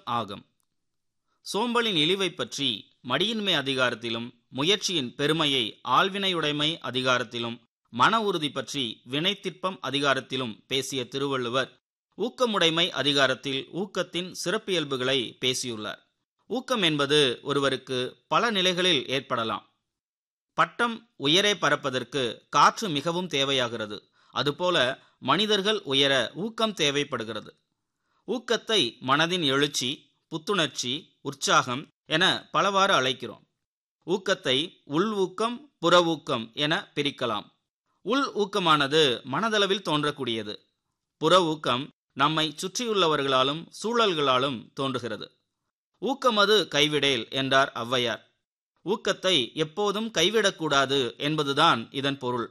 ஆகும் சோம்பலின் இழிவைப் பற்றி மடியின்மை அதிகாரத்திலும் முயற்சியின் பெருமையை ஆள்வினையுடைமை அதிகாரத்திலும் மன உறுதி பற்றி வினைத்திற்பம் அதிகாரத்திலும் பேசிய திருவள்ளுவர் ஊக்கமுடைமை அதிகாரத்தில் ஊக்கத்தின் சிறப்பியல்புகளை பேசியுள்ளார் ஊக்கம் என்பது ஒருவருக்கு பல நிலைகளில் ஏற்படலாம் பட்டம் உயரே பறப்பதற்கு காற்று மிகவும் தேவையாகிறது அதுபோல மனிதர்கள் உயர ஊக்கம் தேவைப்படுகிறது ஊக்கத்தை மனதின் எழுச்சி புத்துணர்ச்சி உற்சாகம் என பலவாறு அழைக்கிறோம் ஊக்கத்தை உள் ஊக்கம் புற ஊக்கம் என பிரிக்கலாம் உள் ஊக்கமானது மனதளவில் தோன்றக்கூடியது புற ஊக்கம் நம்மை சுற்றியுள்ளவர்களாலும் சூழல்களாலும் தோன்றுகிறது ஊக்கமது கைவிடேல் என்றார் ஔவையார் ஊக்கத்தை எப்போதும் கைவிடக்கூடாது என்பதுதான் இதன் பொருள்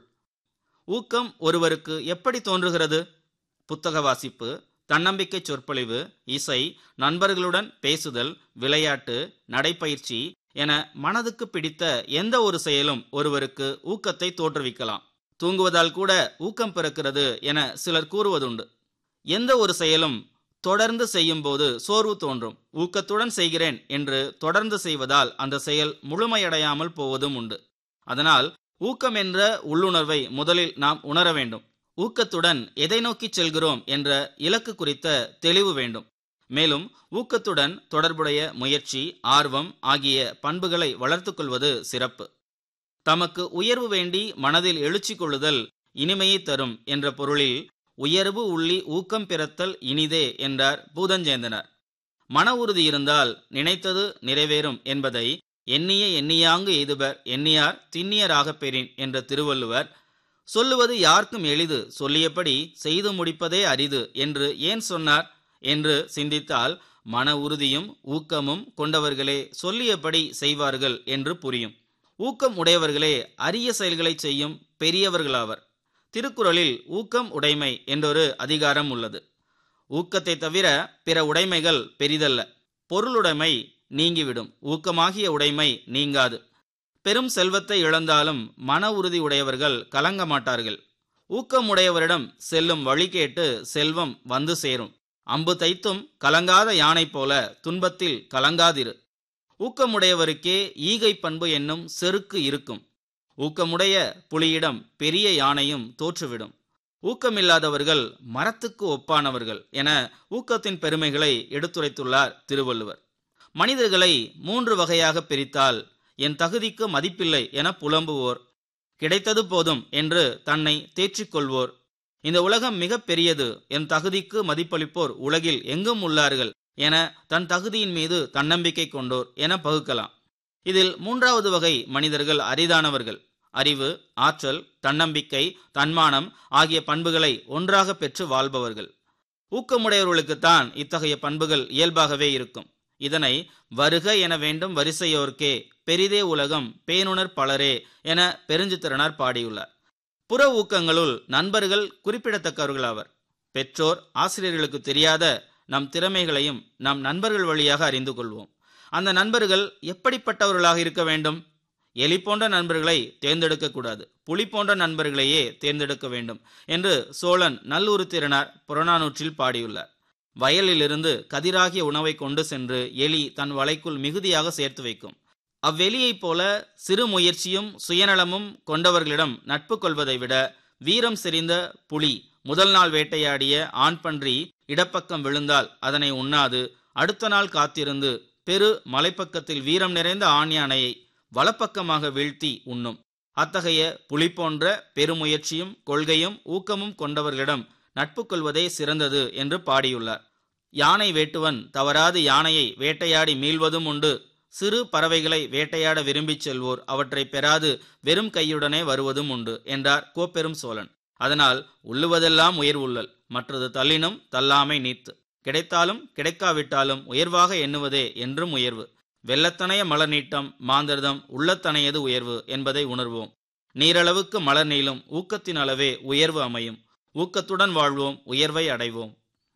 ஊக்கம் ஒருவருக்கு எப்படி தோன்றுகிறது புத்தக வாசிப்பு தன்னம்பிக்கை சொற்பொழிவு இசை நண்பர்களுடன் பேசுதல் விளையாட்டு நடைப்பயிற்சி என மனதுக்கு பிடித்த எந்த ஒரு செயலும் ஒருவருக்கு ஊக்கத்தை தோற்றுவிக்கலாம் தூங்குவதால் கூட ஊக்கம் பிறக்கிறது என சிலர் கூறுவதுண்டு எந்த ஒரு செயலும் தொடர்ந்து செய்யும்போது சோர்வு தோன்றும் ஊக்கத்துடன் செய்கிறேன் என்று தொடர்ந்து செய்வதால் அந்த செயல் முழுமையடையாமல் போவதும் உண்டு அதனால் ஊக்கம் என்ற உள்ளுணர்வை முதலில் நாம் உணர வேண்டும் ஊக்கத்துடன் எதை நோக்கி செல்கிறோம் என்ற இலக்கு குறித்த தெளிவு வேண்டும் மேலும் ஊக்கத்துடன் தொடர்புடைய முயற்சி ஆர்வம் ஆகிய பண்புகளை வளர்த்துக் கொள்வது சிறப்பு தமக்கு உயர்வு வேண்டி மனதில் எழுச்சி கொள்ளுதல் இனிமையை தரும் என்ற பொருளில் உயர்வு உள்ளி ஊக்கம் பிறத்தல் இனிதே என்றார் பூதஞ்சேந்தனர் மன உறுதி இருந்தால் நினைத்தது நிறைவேறும் என்பதை எண்ணிய எண்ணியாங்கு எய்துவர் எண்ணியார் திண்ணியராகப் பெறின் என்ற திருவள்ளுவர் சொல்லுவது யாருக்கும் எளிது சொல்லியபடி செய்து முடிப்பதே அரிது என்று ஏன் சொன்னார் என்று சிந்தித்தால் மன உறுதியும் ஊக்கமும் கொண்டவர்களே சொல்லியபடி செய்வார்கள் என்று புரியும் ஊக்கம் உடையவர்களே அரிய செயல்களை செய்யும் பெரியவர்களாவர் திருக்குறளில் ஊக்கம் உடைமை என்றொரு அதிகாரம் உள்ளது ஊக்கத்தை தவிர பிற உடைமைகள் பெரிதல்ல பொருளுடைமை நீங்கிவிடும் ஊக்கமாகிய உடைமை நீங்காது பெரும் செல்வத்தை இழந்தாலும் மன உறுதி உடையவர்கள் கலங்க மாட்டார்கள் ஊக்கமுடையவரிடம் செல்லும் வழி கேட்டு செல்வம் வந்து சேரும் அம்பு தைத்தும் கலங்காத யானை போல துன்பத்தில் கலங்காதிரு ஊக்கமுடையவருக்கே ஈகை பண்பு என்னும் செருக்கு இருக்கும் ஊக்கமுடைய புலியிடம் பெரிய யானையும் தோற்றுவிடும் ஊக்கமில்லாதவர்கள் மரத்துக்கு ஒப்பானவர்கள் என ஊக்கத்தின் பெருமைகளை எடுத்துரைத்துள்ளார் திருவள்ளுவர் மனிதர்களை மூன்று வகையாக பிரித்தால் என் தகுதிக்கு மதிப்பில்லை என புலம்புவோர் கிடைத்தது போதும் என்று தன்னை தேற்றிக் கொள்வோர் இந்த உலகம் மிக பெரியது என் தகுதிக்கு மதிப்பளிப்போர் உலகில் எங்கும் உள்ளார்கள் என தன் தகுதியின் மீது தன்னம்பிக்கை கொண்டோர் என பகுக்கலாம் இதில் மூன்றாவது வகை மனிதர்கள் அரிதானவர்கள் அறிவு ஆற்றல் தன்னம்பிக்கை தன்மானம் ஆகிய பண்புகளை ஒன்றாக பெற்று வாழ்பவர்கள் ஊக்கமுடையவர்களுக்குத்தான் இத்தகைய பண்புகள் இயல்பாகவே இருக்கும் இதனை வருக என வேண்டும் வரிசையோர்க்கே பெரிதே உலகம் பேணுணர் பலரே என பெருஞ்சித்திரனார் பாடியுள்ளார் புற ஊக்கங்களுள் நண்பர்கள் குறிப்பிடத்தக்கவர்களாவர் பெற்றோர் ஆசிரியர்களுக்கு தெரியாத நம் திறமைகளையும் நம் நண்பர்கள் வழியாக அறிந்து கொள்வோம் அந்த நண்பர்கள் எப்படிப்பட்டவர்களாக இருக்க வேண்டும் எலி போன்ற நண்பர்களை தேர்ந்தெடுக்க கூடாது புலி போன்ற நண்பர்களையே தேர்ந்தெடுக்க வேண்டும் என்று சோழன் நல்லுருத்திரனார் புறநானூற்றில் பாடியுள்ளார் வயலிலிருந்து கதிராகிய உணவை கொண்டு சென்று எலி தன் வலைக்குள் மிகுதியாக சேர்த்து வைக்கும் அவ்வெளியைப் போல சிறு முயற்சியும் சுயநலமும் கொண்டவர்களிடம் நட்பு கொள்வதை விட வீரம் செறிந்த புலி முதல் நாள் வேட்டையாடிய ஆண் பன்றி இடப்பக்கம் விழுந்தால் அதனை உண்ணாது அடுத்த நாள் காத்திருந்து பெரு மலைப்பக்கத்தில் வீரம் நிறைந்த ஆண் யானையை வலப்பக்கமாக வீழ்த்தி உண்ணும் அத்தகைய புலி போன்ற பெருமுயற்சியும் கொள்கையும் ஊக்கமும் கொண்டவர்களிடம் நட்பு கொள்வதே சிறந்தது என்று பாடியுள்ளார் யானை வேட்டுவன் தவறாது யானையை வேட்டையாடி மீள்வதும் உண்டு சிறு பறவைகளை வேட்டையாட விரும்பிச் செல்வோர் அவற்றை பெறாது வெறும் கையுடனே வருவதும் உண்டு என்றார் கோப்பெரும் சோழன் அதனால் உள்ளுவதெல்லாம் உயர்வுள்ளல் மற்றது தள்ளினும் தள்ளாமை நீத்து கிடைத்தாலும் கிடைக்காவிட்டாலும் உயர்வாக எண்ணுவதே என்றும் உயர்வு வெள்ளத்தனைய மலர் நீட்டம் மாந்தர்தம் உள்ளத்தனையது உயர்வு என்பதை உணர்வோம் நீரளவுக்கு மலர் நீளும் ஊக்கத்தின் அளவே உயர்வு அமையும் ஊக்கத்துடன் வாழ்வோம் உயர்வை அடைவோம்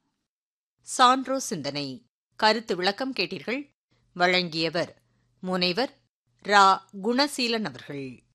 சான்றோ சிந்தனை கருத்து விளக்கம் கேட்டீர்கள் வழங்கியவர் முனைவர் ரா குணசீலன் அவர்கள்